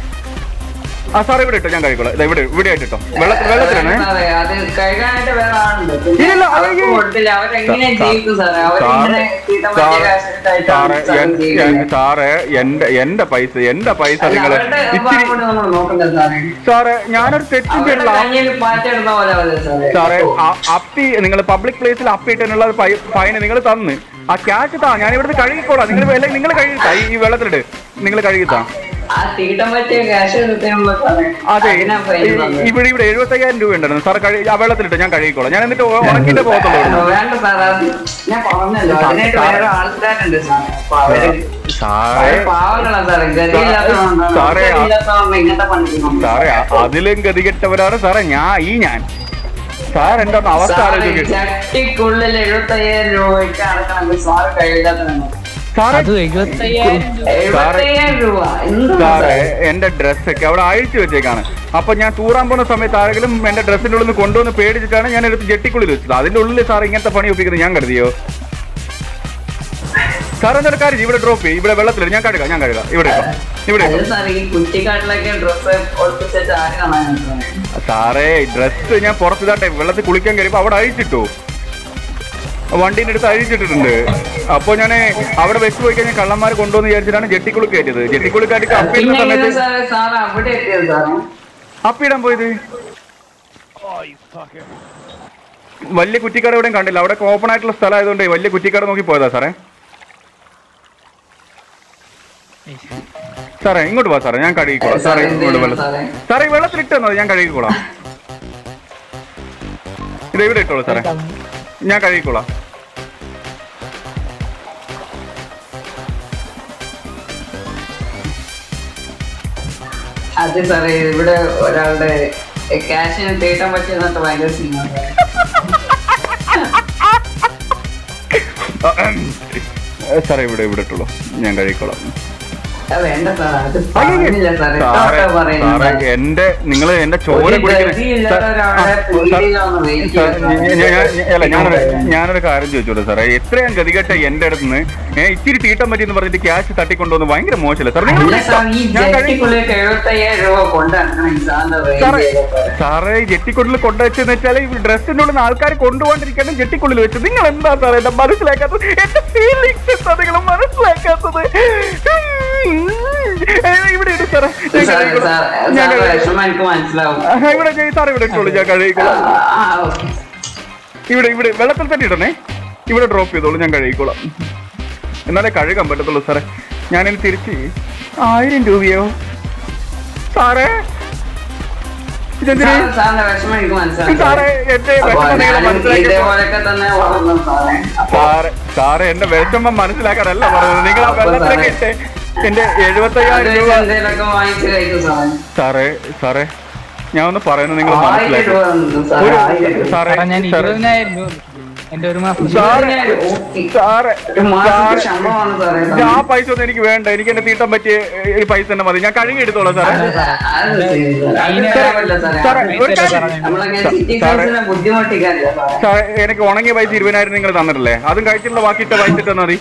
ആ സാർ ഇവിടെ ഇട്ടോ ഞാൻ കഴിക്കോളാം ഇതാ ഇവിടെ ഇവിടെ ആയിട്ട് ഇട്ടോ വെള്ളത്തിൽ വെള്ളത്തിലാണ് സാറേ, അത് കഴുകാനായിട്ട് വേറെ ആളുണ്ട് പിന്നെ ഇല്ല, അത് അവർക്ക് ഈ- കൊടുത്തില്ല അവരെങ്ങനെ സാ- ജീവിക്കും സാറേ സാറേ അവരിങ്ങനെ തീട്ടം പറ്റിയ സാറേ കാശിട്ടായിട്ടാണ് സാറേ സാർ എൻ- ജീവിക്കുന്നത്. എൻ- സാറേ എന്റെ എന്റെ പൈസ എന്റെ പൈസ അല്ല, നിങ്ങള് അവരുടെ ഇച്ചിരി ഭാഗം നമ്മൾ നോക്കണ്ടേ സാറേ സാറേ ഞാനൊരു തെറ്റും അവരുടെ ചെയ്തില്ല കയ്യിൽ പാറ്റെടുത്ത പോലെ മതി സാറേ സാറേ ആ- അപ്പി നിങ്ങൾ പബ്ലിക് പ്ലേസിൽ അപ്പി ഇട്ടതിനുള്ള ഫൈന് നിങ്ങൾ തന്ന് ആ ക്യാഷ് താ ഞാൻ ഇവിടുന്ന് കഴുകിക്കോളാം നിങ്ങൾ നിങ്ങൾ കഴുകിത്താ ഈ- ഈ വെള്ളത്തിലിട് നിങ്ങൾ കഴുകിത്താ ആ തീട്ടം പറ്റിയ ക്യാഷ് കിട്ടുമ്പോ സാറേ അതെ അതിനാ ഫൈൻ ഈ- തന്നത്. ഇവിടെ ഇവിടെ എഴുപത്തയ്യായിരം രൂപ ഉണ്ടായിരുന്നു സാർ കഴുകി ആ വെള്ളത്തിലിട്ട് ഞാൻ കഴുകിക്കോളാം ഞാൻ എന്നിട്ട് ഉ- ഉണക്കിയിട്ട് പോകത്തുള്ളൂ ഇവിടുന്ന്. വേണ്ട സാറേ അത് ഞാൻ പറഞ്ഞല്ലോ അതിനായിട്ട് വേറെ ആൾക്കാരുണ്ട് സാറേ അപ്പൊ അവര് സാറേ അവര് പാവങ്ങളാ സാറേ ഗതിയില്ലാത്തതുകൊണ്ടാണ് സാറേ, ആ- ഗതിയില്ലാത്തതുകൊണ്ട് ഇങ്ങനത്തെ പണിക്കുന്നു സാറേ അ- അതിലും ഗതികെട്ടവരാണ് സാറേ ഞാൻ ഈ ഞാൻ സാർ എന്റെ ഒന്ന് അവസ്ഥ സാറേ ആലോചിക്കും ചട്ടിക്കുള്ളിൽ എഴുപത്തയ്യായിരം രൂപയ്ക്ക് അടക്കണമെങ്കിൽ സാറ് കഴിയില്ലാത്തതാണ് സാറേ അത് എഴുപത്തയ്യായിരം രൂപ എഴുപത്തയ്യായിരം രൂപ എന്താണ് സാറേ എന്റെ ഡ്രസ്സൊക്കെ അവിടെ അഴിച്ചു വെച്ചേക്കാണ് അപ്പൊ ഞാൻ ടൂറാൻ പോകുന്ന സമയത്ത് ആരെങ്കിലും എന്റെ ഡ്രസ്സിന്റെ ഉള്ളിൽ നിന്ന് കൊണ്ടുവന്ന് പേടിച്ചിട്ടാണ് ഞാൻ എടുത്ത് ജെട്ടിക്കുള്ളിൽ വെച്ചത് അതിന്റെ ഉള്ളിൽ സാർ ഇങ്ങനത്തെ പണി ഒപ്പിക്കുന്നത് ഞാൻ കരുതിയോ സാർ എന്തൊരു കാര്യം ചെയ്യ്, ഇവിടെ ഡ്രോപ്പ് ചെയ്യും ഇവിടെ വെള്ളത്തിൽ ഞാൻ കഴുകാം ഞാൻ കഴുകാം ഇവിടെ ഇട്ടോ. ഇവിടെ ഇട്ടോ. അത് സാറേ ഈ കുറ്റിക്കാട്ടിലൊക്കെ ഡ്രസ്സ് ഒളിപ്പിച്ചിട്ട് ആര് കാണാനാണ് സാറേ സാറേ ഡ്രസ്സ് ഞാൻ പുറത്തിതാട്ടെ വെള്ളത്തിൽ കുളിക്കാൻ കയറിയപ്പോ അവിടെ അഴിച്ചിട്ടു വണ്ടീന്റെ അടുത്ത് അഴിച്ചിട്ടിട്ടുണ്ട് അപ്പൊ ഞാൻ അവിടെ വെച്ച് പോയി കഴിഞ്ഞാൽ കള്ളന്മാർ കൊണ്ടുവന്ന് വിചാരിച്ചിട്ടാണ് ജെട്ടിക്കുളി കയറ്റിയത് ജെട്ടിക്കുളി കയറ്റി അപ്പിടുന്ന പിന്നെ എങ്ങനെ സമയത്ത് സാറേ സാറ് അവിടെ എത്തിയത് സാറേ അപ്പിടാൻ പോയത് വലിയ കുറ്റിക്കാട് എവിടെയും കണ്ടില്ല അവിടെ ഓപ്പൺ ആയിട്ടുള്ള സ്ഥലം ആയതുകൊണ്ട് വലിയ കുറ്റിക്കാട് നോക്കി പോയതാ സാറേ സാറേ ഇങ്ങോട്ട് പോവാ സാറേ ഞാൻ കഴുകിക്കോളാം സാറേ ഇങ്ങോട്ട് വെള്ളം സാറേ സാറേ ഈ വെള്ളത്തിൽ ഇട്ട് തന്നത് ഞാൻ കഴുകിക്കോളാം ഇത് ഇവിടെ ഇട്ടോളൂ സാറേ ഞാൻ കഴുകിക്കോളാം അത് സാറേ ഇവിടെ ഒരാളുടെ ക്യാഷിന് തീട്ടാൻ പറ്റിയെന്നിട്ട് ഭയങ്കര സീനാണ് സാറേ ഇവിടെ ഇവിടെ ഇട്ടുള്ളൂ ഞാൻ കഴിക്കോളാം ആ, വേണ്ട സാർ അത് അയ്യയ്യ. പറഞ്ഞില്ല സാറേ സാറേ ഇത്തോട്ടാ പറയുന്നത് സാറേ എന്റെ നിങ്ങൾ എന്റെ ചോര ഒരു കുടിക്കുന്ന ഗതിയില്ലാത്ത ഒരാളെ പുള്ളിയിലൊന്ന് വെയിറ്റ് സാർ, ചെയ്യാൻ ഞാൻ- ഞാൻ- ഞാൻ- അല്ല ഞാനൊരു ഞാനൊരു കാര്യം ചോദിച്ചോളൂ സാറേ എത്രയും ഗതികെട്ട എന്റെ അടുത്ത് നിന്ന് ഏ, ഇച്ചിരി തീട്ടം പറ്റി എന്ന് പറഞ്ഞിട്ട് ക്യാഷ് തട്ടിക്കൊണ്ടുവന്ന് ഭയങ്കര മോശമല്ലേ സാർ നിങ്ങൾ അല്ല സാർ ഈ ഞാൻ കഴിക്കും ജെറ്റിക്കുള്ളിലേക്ക് എഴുപത്തയ്യായിരം രൂപ കൊണ്ടാക്കണം ഈ സാറിന്റെ സാറേ റേഞ്ച് സാറേ ഈ ജെട്ടിക്കുള്ളിൽ കൊണ്ടുവച്ചെന്ന് വെച്ചാൽ ഈ ഡ്രസ്സിന്റെ ഉള്ളിൽ ആൾക്കാർ കൊണ്ടുപോകാണ്ടിരിക്കാനും ജെട്ടിക്കുള്ളിൽ വെച്ചു നിങ്ങൾ എന്താ സാറേ എന്നെ മനസ്സിലാക്കാത്തത് എന്റെ ഫീലിങ്സ് എന്താ നിങ്ങൾ മനസ്സിലാക്കാത്തത് ഉം. ഏ, ഇവിടെ ഇട് സാറേ ഞാൻ സാർ കഴിക്കോളാം. സാർ ഞാൻ സാർ കഴിക്കോളാം. വിഷമം എനിക്ക് മനസ്സിലാവും ആ, ഇവിടെ ചെയ്യ് സാറേ ഇവിടെ ഇട്ടോളൂ ഞാൻ ആ, കഴിക്കോളാം ആ, ഓക്കെ ഇവിടെ ഇവിടെ വെള്ളത്തിൽ തന്നെ ഇടണേ ഇവിടെ ഡ്രോപ്പ് ചെയ്തോളൂ ഞാൻ കഴുകിക്കോളാം എന്നാലേ കഴുകാൻ പറ്റത്തുള്ളൂ സാറേ ഞാനിനി തിരിച്ച് ആയിരം രൂപയോ സാറേ ഇതെന്തിന് സാർ സാറിന്റെ വിഷമം എനിക്ക് മനസ്സിലാവും സാറേ എന്റെ അപ്പൊ വിഷമം നിങ്ങൾ ഞാനും മനസ്സിലാക്കി ഇതേപോലെയൊക്കെ തന്നെ വളർന്നു സാറേ അപ്പൊ സാറേ സാറേ എന്റെ വിഷമം മനസ്സിലാക്കാനല്ല പറഞ്ഞത് നിങ്ങൾ ആ വെള്ളത്തിലൊക്കെ ഇട്ട് എന്റെ എഴുപത്തയ്യായിരം അത് രൂപ എന്തേലൊക്കെ വാങ്ങിച്ച് കഴിക്കും സാറേ സാറേ സാറേ ഞാൻ ഒന്ന് പറയുന്നത് നിങ്ങൾ ആയിരം മനസ്സിലാക്കി രൂപ തന്നു സാറേ ഒരു ആയിരം രൂപ സാറേ സാറേ ഞാൻ സാറേ ഇരുപതിനായിരം രൂപ എന്റെ ഒരു മാസം സാറേ ഇരുപതിനായിരം, ഓക്കേ. സാറേ ഒരു മാസത്തെ സാറേ ശമ്പളമാണ് സാറേ ഞാൻ ആ പൈസ ഒന്നും എനിക്ക് വേണ്ട എനിക്ക് എന്റെ തീട്ടം പറ്റിയ ഏ, ഈ പൈസ തന്നെ മതി ഞാൻ കഴുകി എടുത്തോളാം സാറേ അത് ശരി സാറേ. അത് ഇതിനെ- കാര്യമില്ല സാറേ. സാറേ ഒരു കാര്യം നമ്മളങ്ങനെ സാറേ. സിറ്റിസൺസിനെ ബുദ്ധിമുട്ടിക്കാനില്ല സാറേ സാറേ എനിക്ക് ഉണങ്ങിയ പൈസ ഇരുപതിനായിരം നിങ്ങൾ തന്നിട്ടില്ലേ അതും കഴിച്ചിട്ടുള്ള ബാക്കിയിട്ട പൈസ ഇട്ടാ മതി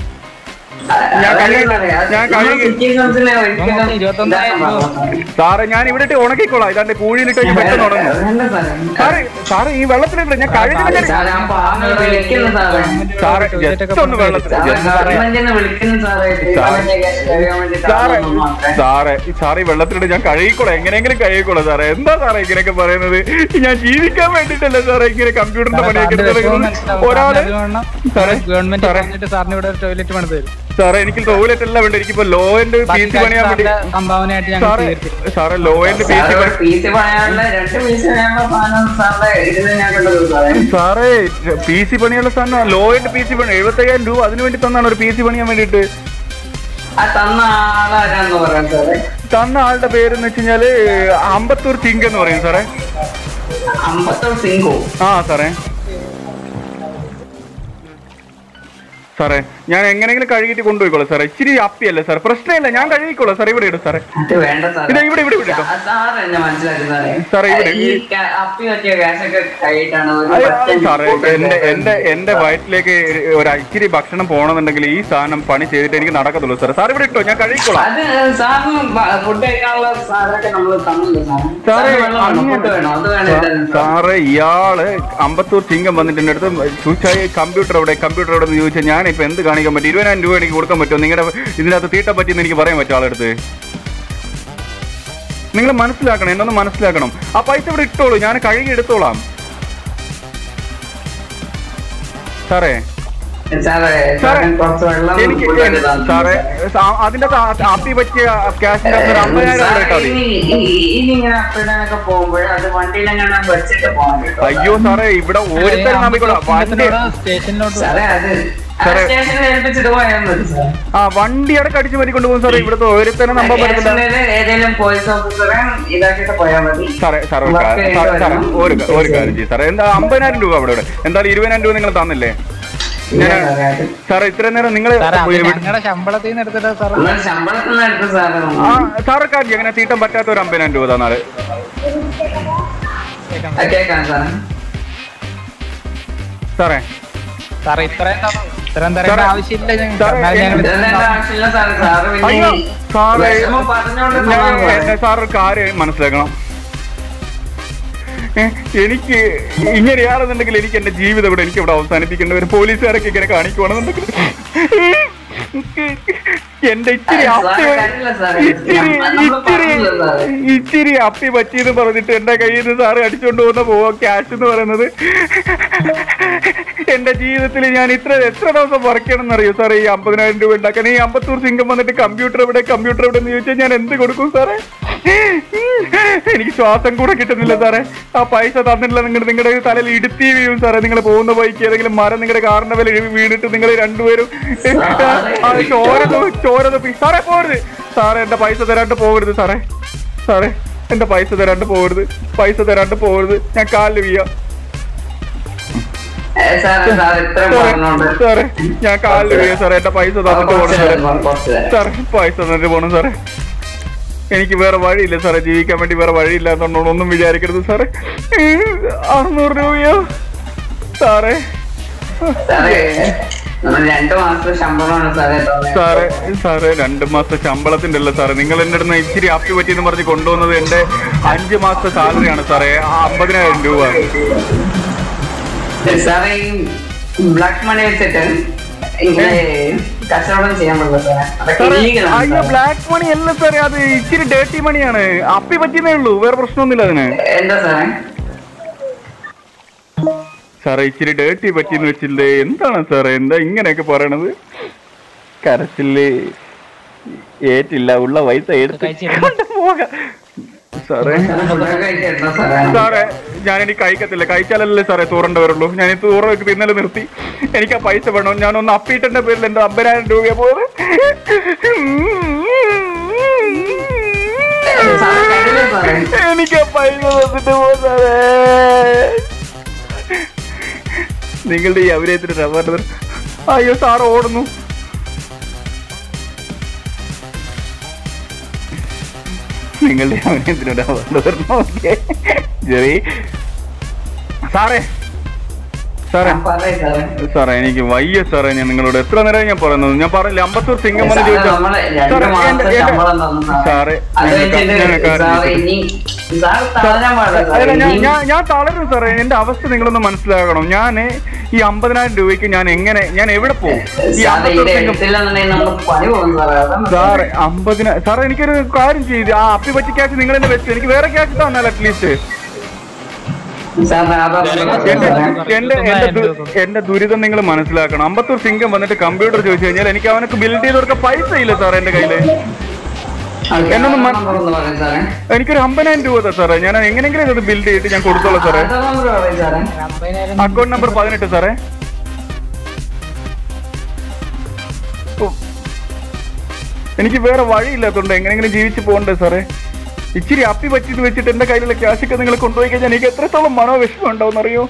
ഞാൻ കഴുകി- ഞാൻ കഴുകി- സിറ്റിസൺസിനെ ഒരിക്കലും നമുക്ക് ഇരുപത്തൊന്നായിരം ഇതാക്കാൻ രൂപ. പാടില്ല സാറേ ഞാൻ ഇവിടെ ഇട്ട് ഉണക്കിക്കോളാം ഇതാണ്ട് കൂഴിയിലിട്ട് കഴിഞ്ഞ് പെട്ടെന്ന് ഉണങ്ങും വേണ്ട സാറേ. സാറേ സാറേ ഈ വെള്ളത്തിലിട്ട് ഞാൻ കഴുകി സാറേ, ആ പാവങ്ങളെ വിളിക്കുന്നു സാറേ. സാറേ ജസ്റ്റ് ഒന്ന് വെള്ളത്തിൽ സാറേ, just സാറേ ഗവൺമെന്റിനെ വിളിക്കുന്നു സാറേ. ദൈവത്തിന്റെ കാശ് കഴിയാൻ സാറേ വേണ്ടിയിട്ടാണെന്ന് മാത്രമേ. സാറേ ഈ സാറേ ഈ വെള്ളത്തിലിട്ട് ഞാൻ കഴുകിക്കോളാം എങ്ങനെയെങ്കിലും കഴുകിക്കോളാം സാറേ എന്താ സാറേ ഇങ്ങനെയൊക്കെ പറയുന്നത് ഞാൻ ജീവിക്കാൻ വേണ്ടിട്ടല്ലേ സാറേ ഇങ്ങനെ കമ്പ്യൂട്ടറിന്റെ പണിയൊക്കെ എടുത്ത് നടക്കുന്നത്? ഒരാള് സാറേ ഗവൺമെന്റ് സാറേ പറഞ്ഞിട്ട് സാറിന് ഇവിടെ ഒരു ടോയ്ലറ്റ് പണിത് തരും സാറേ എനിക്ക് ടോയ്ലറ്റ് എല്ലാം വേണ്ട എനിക്കിപ്പോ ലോന്റെ പി ബാക്കി സി പണിയാൻ വേണ്ടി സാറിന്റെ സംഭാവനയായിട്ട് ഞങ്ങൾ സാറേ സ്വീകരിക്കും സാറേ ലോന്റെ പി സി സാറേ, പണി ഒരു പീസ് പണിയാനുള്ള രണ്ട് പീസ് പണിയാനുള്ള സാധനം സാറിന്റെ ഇതിൽ ഞാൻ കണ്ടത് സാറേ സാറേ പി സി പണിയുള്ള സാധനം ലോയുടെ പി സി പണി എഴുപത്തയ്യായിരം രൂപ അതിന് വേണ്ടി തന്നാണ് ഒരു പി സി പണിയാൻ വേണ്ടിട്ട് ആ തന്ന ആളാരാന്ന് പറയാം സാറേ തന്ന ആളുടെ പേര് എന്ന് വെച്ച് കഴിഞ്ഞാല് അമ്പത്തൂർ ചിങ്ക് എന്ന് പറയും സാറേ അമ്പത്തോൾ സിംഗോ ആ സാറേ സാറേ ഞാൻ എങ്ങനെയെങ്കിലും കഴുകിയിട്ട് കൊണ്ടുപോയിക്കോളാം സാറേ ഇച്ചിരി അപ്പിയല്ലേ സാർ പ്രശ്നമില്ല ഞാൻ കഴുകിക്കോളാം സാർ ഇവിടെ ഇടും സാറേ അത് വേണ്ട സാറേ ഇത് ഇവിടെ ഇവിടെ ഇവിടെ ഇട്ടോ സാ- സാറ് എന്നെ മനസ്സിലാക്കി സാറേ സാറേ, ഇവിടെ ഈ ഈ- ക- അപ്പി പറ്റിയ കാശൊക്കെ കഴിയിട്ടാണ് ഒരു അയ്യോ, പത്ത് സാറേ കൂട്ടം എന്റെ സാറേ. എന്റെ എന്റെ വയറ്റിലേക്ക് ഒരു ഇച്ചിരി ഭക്ഷണം പോകണമെന്നുണ്ടെങ്കിൽ ഈ സാധനം പണി ചെയ്തിട്ട് എനിക്ക് നടക്കത്തുള്ളൂ സാർ സാർ ഇവിടെ ഇട്ടോ ഞാൻ കഴുകിക്കോളാം അത് സാറിന് ഫുഡ് കഴിക്കാനുള്ള സാധനമൊക്കെ നമ്മൾ തന്നില്ല സാറേ സാറേ സാറിന് വെള്ളം വേണോ? അങ്ങോട്ട് ഫുഡ് വേണോ അത് വേണം ഇതായിരുന്നു സാർ. സാറേ ഇയാള് അമ്പത്തൂർ ചിങ്കം വന്നിട്ട് എന്റെ അടുത്ത് ചോദിച്ചാൽ കമ്പ്യൂട്ടർ എവിടെ കമ്പ്യൂട്ടർ എവിടെ എന്ന് ചോദിച്ചാൽ ഞാൻ ഇപ്പൊ എന്ത് കാണിക്കാൻ പറ്റും ഇരുപതിനായിരം രൂപ എനിക്ക് കൊടുക്കാൻ പറ്റുമോ നിങ്ങളുടെ ഇതിനകത്ത് തീട്ട പറ്റിയെന്ന് എനിക്ക് പറയാൻ പറ്റും ആളെടുത്ത് നിങ്ങൾ മനസ്സിലാക്കണം എന്നൊന്ന് മനസ്സിലാക്കണം ആ പൈസ ഇവിടെ ഇട്ടോളൂ ഞാൻ കഴുകി എടുത്തോളാം സാറേ സാറേ സാറിന് കുറച്ച് വെള്ളം എനിക്ക് ഫുഡ് ഒക്കെ തന്നു. സാറേ സാ- അതിന്റെ അകത്ത് ആ- ആപ്പി പറ്റിയ ക്യാഷിന്റെ അകത്ത് ഒരു അമ്പതിനായിരം അവിടെ ഇട്ടാൽ സാറേ, മതി ഇനി ഈ- ഇനി ഇങ്ങനെ അപ്പിടാനൊക്കെ പോകുമ്പോൾ അത് വണ്ടിയിലെങ്ങനെ വെച്ചിട്ട് പോകാൻ കേട്ടോ അയ്യോ സാറേ ഇവിടെ ഓരോരുത്തരും നമ്പിക്കോളാം വണ്ടി സ്റ്റേഷനിലോട്ട് സാറേ അത് സാറേ. സ്റ്റേഷനിൽ ഏൽപ്പിച്ചിട്ട് പോയാൽ മതി സാർ ആ വണ്ടി അവിടെ കടിച്ചു മരി കൊണ്ടുപോകും സാറേ ഇവിടുത്തെ ഓരോരുത്തരും നമ്പാൻ പറ്റത്തില്ല സ്റ്റേഷനിൽ ഏതെങ്കിലും പോലീസ് ഓഫീസറെ ഇതാക്കിയിട്ട് പോയാൽ മതി സാറേ സാറേ ഒരു വർക്ക് കാര്യം- ചെയ്ത് സാറേ സാറേ, വരണം. ഒരു ക- ഒരു കാര്യം ചെയ്യും സാറേ എന്താ അമ്പതിനായിരം രൂപ അവിടെ ഇവിടെ എന്തായാലും ഇരുപതിനായിരം രൂപ നിങ്ങൾ തന്നില്ലേ ഇല്ല ഞാൻ സാറേ, അത് സാറേ ഇത്രയും നേരം നിങ്ങൾ സാറേ അത് ഞങ്ങളുടെ ശമ്പളത്തിൽ നിന്ന് എടുത്തിട്ട് സാർ നമ്മൾ ശമ്പളത്തിൽ നിന്ന് എടുത്ത് സാറേ ആ സാറേ കാര്യം എങ്ങനെ തീട്ടം പറ്റാത്ത ഒരു അമ്പതിനായിരം രൂപ തന്നാല് ആ, കേൾക്കാം സാറേ സാറേ സാറേ ഇത്രയും ത- ഇത്രയും തരേണ്ട സാറേ, ആവശ്യമില്ല ഞങ്ങൾക്ക് സാറേ, എന്നാൽ ഞങ്ങൾ ഇതൊന്നും എന്റെ ആവശ്യമില്ല സാറേ സാറ് പിന്നെ അയ്യോ ഈ സാറേ വിഷമം പറഞ്ഞോണ്ട് ഞാൻ സമാധാനം എന്നെ സാർ ഒരു കാര്യം മനസ്സിലാക്കണം ഏ, എനിക്ക് ഇങ്ങനെയാണെന്നുണ്ടെങ്കിൽ എനിക്ക് എന്റെ ജീവിതം ഇവിടെ എനിക്ക് ഇവിടെ അവസാനിപ്പിക്കേണ്ടി വരും പോലീസുകാരൊക്കെ ഇങ്ങനെ കാണിക്കുവാണെന്നുണ്ടെങ്കിൽ എന്റെ ഇച്ചിരി ആ, അപ്പി സാറേ, കാര്യമില്ല സാറേ. ഇച്ചിരി നമ്മള് ഇച്ചിരി പറഞ്ഞില്ല സാറേ. ഇച്ചിരി അപ്പി പറ്റിയെന്ന് പറഞ്ഞിട്ട് എന്റെ കയ്യിൽ നിന്ന് സാറ് അടിച്ചോണ്ട് പോകുന്ന പോവാ ക്യാഷ് എന്ന് പറയുന്നത് എന്റെ ജീവിതത്തിൽ ഞാൻ ഇത്ര എത്ര ദിവസം വർക്ക് ചെയ്യണം എന്നറിയോ സാറേ ഈ അമ്പതിനായിരം രൂപ ഉണ്ടാക്കാൻ ഈ അമ്പത്തൂർ സിംഗം വന്നിട്ട് കമ്പ്യൂട്ടർ എവിടെ കമ്പ്യൂട്ടർ എവിടെ എന്ന് ചോദിച്ചാൽ ഞാൻ എന്ത് കൊടുക്കും സാറേ എനിക്ക് ശ്വാസം കൂടെ കിട്ടുന്നില്ല സാറേ ആ പൈസ തന്നിട്ടില്ല നിങ്ങൾ നിങ്ങളുടെ തലയിൽ ഇടുത്തി വീഴും സാറേ നിങ്ങൾ പോകുന്ന ബൈക്ക് ഏതെങ്കിലും മരം നിങ്ങളുടെ കാറിന്റെ വില വീണിട്ട് നിങ്ങൾ രണ്ടുപേരും ആ ചോര തു- ചോര തുപ്പി സാറേ പോകരുത് സാറേ എന്റെ പൈസ തരാണ്ട് പോകരുത് സാറേ സാറേ എന്റെ പൈസ തരാണ്ട് പോകരുത് പൈസ തരാണ്ട് പോകരുത് ഞാൻ കാലിൽ വീയാം ഏ, സാറേ സാർ ഇത്ര പറഞ്ഞോണ്ട് സാറേ ഞാൻ കാലിൽ വീഴുക സാറേ എന്റെ പൈസ തന്നിട്ട് പോകണം കുറച്ച് സാറേ തരാം, കുറച്ച് തരാം. സാറേ പൈസ തന്നിട്ട് പോകണം സാറേ എനിക്ക് വേറെ വഴിയില്ല സാറേ ജീവിക്കാൻ വേണ്ടി വേറെ വഴിയില്ലാത്തോണ്ടോ ഒന്നും വിചാരിക്കരുത് സാറേ ഈ അറുന്നൂറ് രൂപയോ സാറേ സാറേ നമ്മൾ രണ്ടു മാസത്തെ ശമ്പളമാണ് സാറേ തന്നത്. സാറേ സാറേ രണ്ട് മാസത്തെ ശമ്പളത്തിന്റെ അല്ല സാറേ നിങ്ങൾ എന്റെ അടുത്ത് ഇച്ചിരി അപ്പി പറ്റിയെന്ന് പറഞ്ഞ് കൊണ്ടുവന്നത് എന്റെ അഞ്ച് മാസത്തെ സാലറിയാണ് സാറേ ആ അമ്പതിനായിരം രൂപ സാറേ ഈ ബ്ലാക്ക് മണി വെച്ചിട്ട് ഇങ്ങനെ കച്ചവടം ചെയ്യാൻ പറ്റില്ല സാറേ അതൊക്കെ സാറേ illegal ആണ് അയ്യോ സാറേ. ബ്ലാക്ക് മണി അല്ല സാറേ അത് ഇച്ചിരി ഡേർട്ടി മണിയാണ് അപ്പി പറ്റിയതേ ഉള്ളൂ വേറെ പ്രശ്നമൊന്നുമില്ല അതിന് എന്താ സാറേ സാറേ ഇച്ചിരി ഡേർട്ടി പറ്റിയെന്ന് വെച്ചില്ലേ എന്താണ് സാറേ എന്താ ഇങ്ങനെയൊക്കെ പറയണത് കരച്ചില് ഏറ്റില്ല ഉള്ള പൈസ എടുത്ത് കഴിച്ചിരുന്നു. പോകാം സാറേ സാറേ ഫുഡൊക്കെ കഴിക്കായിരുന്നോ സാറേ സാറേ ഞാൻ എനിക്ക് കഴിക്കത്തില്ല കഴിച്ചാലല്ലേ സാറേ തൂറേണ്ട വരുള്ളൂ ഞാൻ ഈ തൂറ് തിന്നല് നിർത്തി എനിക്ക് ആ പൈസ വേണം ഞാൻ ഒന്ന് അപ്പീട്ടന്റെ പേരിൽ എന്റെ അമ്പതിനായിരം രൂപ പോയത് സാറേ കണ്ടില്ലേ സാറേ എനിക്ക് ആ പൈസ തന്നിട്ട് പോ സാറേ നിങ്ങളുടെ ഈ അഭിനയത്തിന് റബ്ബർ അയ്യോ സാർ ഓടുന്നു നിങ്ങളുടെ അഭിനയത്തിന് റബ്ബർ ഓക്കെ ജെറി സാറേ സാറേ ആ, പറയ് സാറേ സാറേ എനിക്ക് വയ്യ സാറേ ഞാൻ നിങ്ങളോട് എത്ര നേരം ഞാൻ പറയുന്നത് ഞാൻ പറഞ്ഞില്ല അമ്പത്തൂർ സിംഗം വന്ന് സാറേ, ചോദിച്ചാ നമ്മള് രണ്ട് സാറേ, മാസത്തെ എന്റെ- എന്റെ- ശമ്പളം തന്നു സാറേ അത് ഞാൻ വെച്ചിട്ട് ഞാൻ കാര്യം സാറേ ചോദിച്ചോട്ടെ? ഇനി സാർ തളരാൻ പാടില്ല അല്ല, സാറേ ഞാൻ ഇനി ഞാൻ ഞാൻ തളരും സാറേ എന്റെ അവസ്ഥ നിങ്ങളൊന്ന് മനസ്സിലാക്കണം ഞാൻ ഈ അമ്പതിനായിരം രൂപയ്ക്ക് ഞാൻ എങ്ങനെ ഞാൻ എവിടെ പോകും ഈ സാറേ അമ്പത്തൂർ ഇത് സിംഗം എടുത്തില്ലെന്നുണ്ടെങ്കിൽ നമ്മൾ പണി പോകും സാറേ അതാണ് സാറേ അമ്പതിന സാറേ എനിക്കൊരു കാര്യം ചെയ്ത് ആ അപ്പി പറ്റി ക്യാഷ് നിങ്ങൾ എന്നെ വെച്ചു എനിക്ക് വേറെ ക്യാഷ് തന്നാൽ അറ്റ്ലീസ്റ്റ് സാറേ അതാണ് എന്റെ സാറേ. എന്റെ എന്റെ ദു- എന്റെ ദുരിതം നിങ്ങൾ മനസ്സിലാക്കണം അമ്പത്തൂർ സിംഗം വന്നിട്ട് കമ്പ്യൂട്ടർ ചോദിച്ചു കഴിഞ്ഞാൽ എനിക്ക് അവനക്ക് ബിൽഡ് ചെയ്ത് കൊടുക്കാൻ പൈസ ഇല്ല സാറേ എന്റെ കയ്യില് എന്നൊന്ന് മന- അതൊന്ന് പറയ് സാറേ എനിക്കൊരു അമ്പതിനായിരം രൂപ താ സാറേ ഞാൻ എങ്ങനെയെങ്കിലും ഇത് ബിൽഡ് ചെയ്തിട്ട് ഞാൻ കൊടുത്തോളാം സാറേ അതൊന്ന് പറയ് സാറേ അമ്പതിനായിരം അക്കൗണ്ട് നമ്പർ പതിനെട്ട് സാറേ ഓ. എനിക്ക് വേറെ വഴിയില്ലാത്തതുകൊണ്ട് എങ്ങനെയെങ്കിലും ജീവിച്ചു പോകണ്ടേ സാറേ ഇച്ചിരി അപ്പി പറ്റിയത് വെച്ചിട്ട് എന്റെ കയ്യിലുള്ള ക്യാഷൊക്കെ നിങ്ങൾ കൊണ്ടുപോയി കഴിഞ്ഞാൽ എനിക്ക് എത്രത്തോളം മനോവിഷമം ഉണ്ടാവും അറിയോ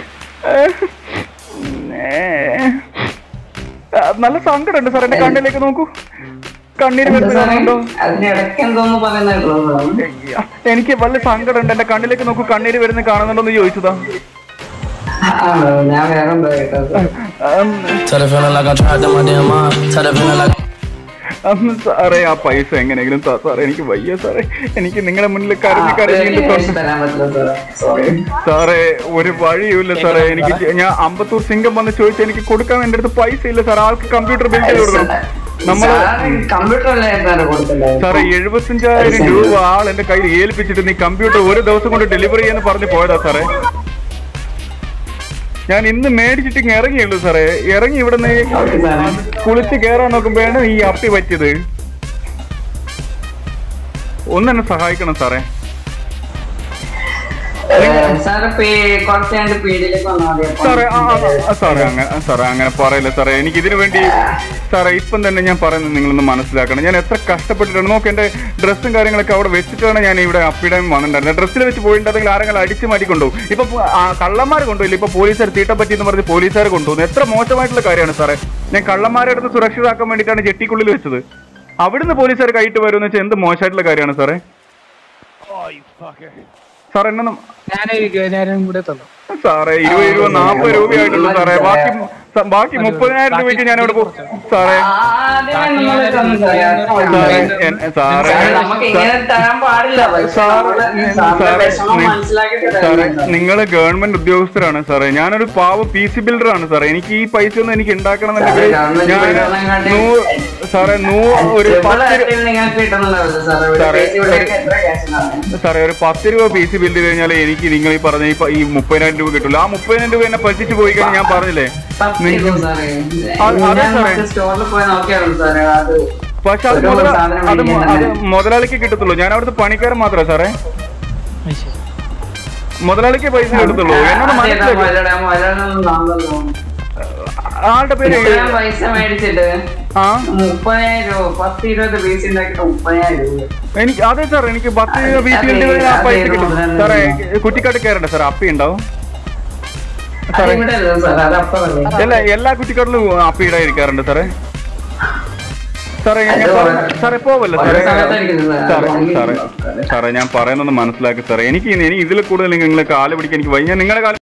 നല്ല സങ്കടമുണ്ട് സാർ എന്റെ കണ്ണിലേക്ക് നോക്കൂ കണ്ണീര് എന്താ സാറേ വരുന്നുണ്ടോ അതിന്റെ ഇടയ്ക്ക് എന്തോന്ന് പറയുന്നല്ലോ സാറേ എനിക്ക് വല്ല സങ്കടമുണ്ട് എന്റെ കണ്ണിലേക്ക് നോക്കൂ കണ്ണീര് വരുന്ന കാണുന്നുണ്ടോ എന്ന് ചോദിച്ചതാ ആണോ ഞാൻ വേറെ എന്താ കേട്ടത് സാർ ഉം, Tell the feeling like I tried to my damn mind. Tell the feeling like അന്ന് സാറേ ആ പൈസ എങ്ങനെയെങ്കിലും താ സാറേ എനിക്ക് വയ്യ സാറേ എനിക്ക് നിങ്ങളുടെ മുന്നിൽ കരഞ്ഞ് ആ, കരഞ്ഞ് എനിക്ക് തൊണ്ട തരാൻ പറ്റില്ല സാറേ സോറി സാറേ ഒരു വഴിയുമില്ല സാറേ എനിക്ക് ചെ- ഞാൻ അമ്പത്തൂർ സിംഗം വന്ന് ചോദിച്ചാൽ എനിക്ക് കൊടുക്കാൻ എന്റെ അടുത്ത് പൈസ ഇല്ല സാർ ആൾക്ക് കമ്പ്യൂട്ടർ ബിൽ ചെയ്ത് കൊടുക്കണം നമ്മള് കമ്പ്യൂട്ടർ അല്ലേ സാറ് കൊടുത്തില്ലേ സാറേ എഴുപത്തഞ്ചായിരം രൂപ ആൾ എന്റെ കയ്യിൽ ഏൽപ്പിച്ചിട്ട് നീ കമ്പ്യൂട്ടർ ഒരു ദിവസം കൊണ്ട് ഡെലിവറി ചെയ്യാന്ന് പറഞ്ഞ് പോയതാ സാറേ ഞാൻ ഇന്ന് മേടിച്ചിട്ട് ഇങ്ങ് ഇറങ്ങിയുള്ളൂ സാറേ ഇറങ്ങി ഇവിടെ ഓക്കെ സാറേ കുളിച്ച് കയറാൻ നോക്കുമ്പോഴാണ് ഈ അപ്പി പറ്റിയത് ഒന്നെന്നെ സഹായിക്കണം സാറേ സാറ് പേ- കുറച്ച് കഴിഞ്ഞിട്ട് പീടിയിലേക്ക് വന്നാൽ മതി അപ്പം സാറേ ആ, ആ, ആ, സാറേ അങ്ങനെ സാറേ അങ്ങനെ പറയില്ല സാറേ എനിക്ക് ഇതിനു വേണ്ടി സാറേ ഇപ്പം തന്നെ ഞാൻ പറയുന്നത് നിങ്ങളൊന്ന് മനസ്സിലാക്കണം ഞാൻ എത്ര കഷ്ടപ്പെട്ടിട്ടുണ്ട് നോക്ക് എന്റെ ഡ്രസ്സും കാര്യങ്ങളൊക്കെ അവിടെ വെച്ചിട്ടാണ് ഞാൻ ഇവിടെ അപ്പിടാൻ വന്നിട്ടുണ്ടായിരുന്നത് ഡ്രസ്സിൽ വെച്ച് പോയിട്ടുണ്ടെങ്കിൽ ആരെങ്കിലും അടിച്ചു മാറ്റി കൊണ്ടുപോകും ഇപ്പൊ പോ- ആ, കള്ളന്മാർ കൊണ്ടുപോയില്ല ഇപ്പൊ പോലീസുകാർ തീട്ടപ്പറ്റി എന്ന് പറഞ്ഞ് പോലീസുകാർ കൊണ്ടുപോകുന്നു എത്ര മോശമായിട്ടുള്ള കാര്യമാണ് സാറേ ഞാൻ കള്ളന്മാരെ അടുത്ത് സുരക്ഷിതാക്കാൻ വേണ്ടിയിട്ടാണ് ജെട്ടിക്കുള്ളിൽ വെച്ചത് അവിടുന്ന് പോലീസുകാർ കൈയിട്ട് വരുമെന്ന് വെച്ചാൽ എന്ത് മോശമായിട്ടുള്ള കാര്യമാണ് സാറേ സാർ എന്നെ ഒന്ന് ഞാനൊരു ഇരുപതിനായിരം കൂടെ തന്നു സാറേ ഇരുപത് രൂപ നാപ്പത് രൂപയായിട്ടുള്ളൂ സാറേ ബാക്കി സ- ബാക്കി മുപ്പതിനായിരം രൂപയ്ക്ക് ഞാൻ അവിടെ പോകും സാറേ ആദ്യമേ നമ്മൾ തന്നു സാറേ സാറേ എൻ- സാറേ സാറേ, നമുക്ക് ഇങ്ങനെ തരാൻ പാടില്ല പക്ഷെ സാറ് നമ്മള് സാറിന്റെ സാറേ വിഷമം നി- മനസ്സിലാക്കിയിട്ട് സാറേ തരുന്നുണ്ട്. നിങ്ങൾ ഗവൺമെന്റ് ഉദ്യോഗസ്ഥരാണ് സാറേ ഞാനൊരു പാവ പി സി ബിൽഡർ ആണ് സാറേ എനിക്ക് ഈ പൈസ ഒന്നും എനിക്ക് ഉണ്ടാക്കണം സാറേ, എന്നുണ്ടെങ്കിൽ ഗവൺമെന്റ് ഞാൻ ഉദ്യോഗസ്ഥനെക്കാട്ടി- നൂ സാറേ നൂ ഒരു Triple പത്ത് രൂ- ആയിട്ട് നിങ്ങൾക്ക് കിട്ടുന്നുണ്ടാവില്ല സാറേ ഒരു സാറേ, പേജ് ഇവിടെയൊക്കെ എത്ര cash ഉണ്ടാവും? സാറേ ഒരു പത്ത് രൂപ പി സി ബിൽഡ് കഴിഞ്ഞാൽ എനിക്ക് നിങ്ങൾ ഈ പറഞ്ഞ ഈ പ- ഈ മുപ്പതിനായിരം രൂപ കിട്ടുള്ളൂ ആ മുപ്പതിനായിരം രൂപ എന്നെ പറ്റിച്ച് പോയി കഴിഞ്ഞാൽ ഞാൻ പറഞ്ഞില്ലേ പത്ത് രൂപ സാറേ. അത് അതെ ഞാൻ സാറേ. മറ്റേ സ്റ്റോറിൽ പോയി നോക്കിയായിരുന്നു സാറേ അത് പക്ഷെ അത് ഒരു മുതല- സാധനം അത് മു- അത് മേടിക്കാൻ മുതലാളിക്ക് കിട്ടത്തുള്ളൂ ഞാൻ അവിടുത്തെ പണിക്കാരൻ മാത്രമേ സാറേ മുതലാളിക്ക് പൈസ കിട്ടത്തുള്ളൂ എന്നോട് അതേതാ മനസ്സിലാക്കി മുതലാളി? ആ മുതലാളിനൊന്നും കാണുന്നല്ലോ. ആളുടെ പേര് ഇത്രയും പൈസ മേടിച്ചിട്ട് ആ മുപ്പതിനായിരം രൂപ പത്ത് ഇരുപത് പീസ് ഉണ്ടാക്കിട്ട് മുപ്പതിനായിരം രൂപ എനിക്ക് അതെ സാർ എനിക്ക് പത്ത് അതെ, ബി സി അതെ, ആ പൈസ അതെ, കിട്ടും മുതലാളി. സാറേ കുറ്റിക്കാട്ട് കയറണ്ട സാർ അപ്പി ഉണ്ടാവും അത് ഇവിടെ അല്ല സാർ അത് അപ്പുറമല്ലേ എല്ലാ എല്ലാ കുറ്റിക്കാട്ടിലും അപ്പിയുടെ ഇരിക്കാറുണ്ട് സാറേ സാറേ ഞാൻ അത് പറഞ്ഞ- സാറേ പോവല്ലോ സാറേ ഒരു സ്ഥലത്തായിരിക്കും സാർ. സാറേ അത് സാറേ സാറേ ഞാൻ പറയുന്നത് മനസ്സിലാക്കി സാറേ എനിക്ക് ഇനി- എനിക്ക് ഇതിൽ കൂടുതൽ നിങ്ങൾ കാല് പിടിക്കാൻ എനിക്ക് വയ്യ ഞാൻ നിങ്ങളുടെ കാല്